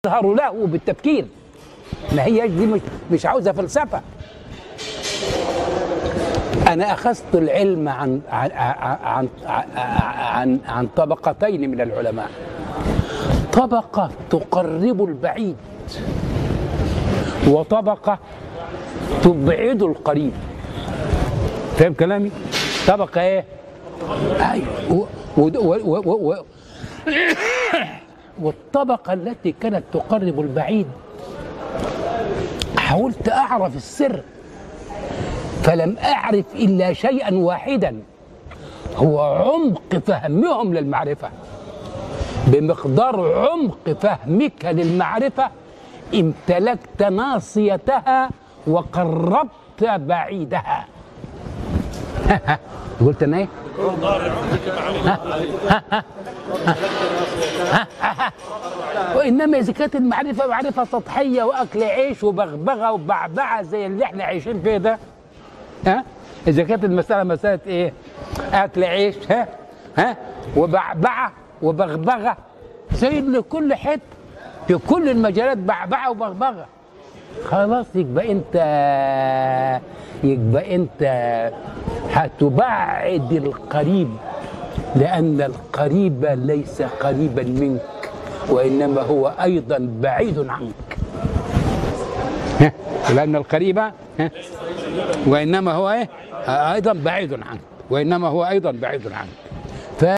تظهر له بالتفكير ما هي دي مش, مش عاوزه فلسفه انا اخذت العلم عن عن عن عن, عن, عن طبقتين من العلماء طبقه تقرب البعيد وطبقه تبعد القريب فاهم كلامي طبقه ايه ايوه و- و- و- و- و- والطبقه التي كانت تقرب البعيد حاولت اعرف السر فلم اعرف الا شيئا واحدا هو عمق فهمهم للمعرفه بمقدار عمق فهمك للمعرفه امتلكت ناصيتها وقربت بعيدها قلت انا ايه وانما اذا كانت المعرفه معرفه سطحيه واكل عيش وبغبغه وبعبعه زي اللي احنا عايشين فيه ده ها اذا كانت المساله مساله ايه اكل عيش ها ها وبعبعه وبغبغه زي اللي كل حته في كل المجالات بعبعه وبغبغه خلاص يبقى انت يبقى انت هتبعد القريب لان القريب ليس قريبا منك وانما هو ايضا بعيد عنك ها؟ لان القريب ها؟ وانما هو ايه ايضا بعيد عنك وانما هو ايضا بعيد عنك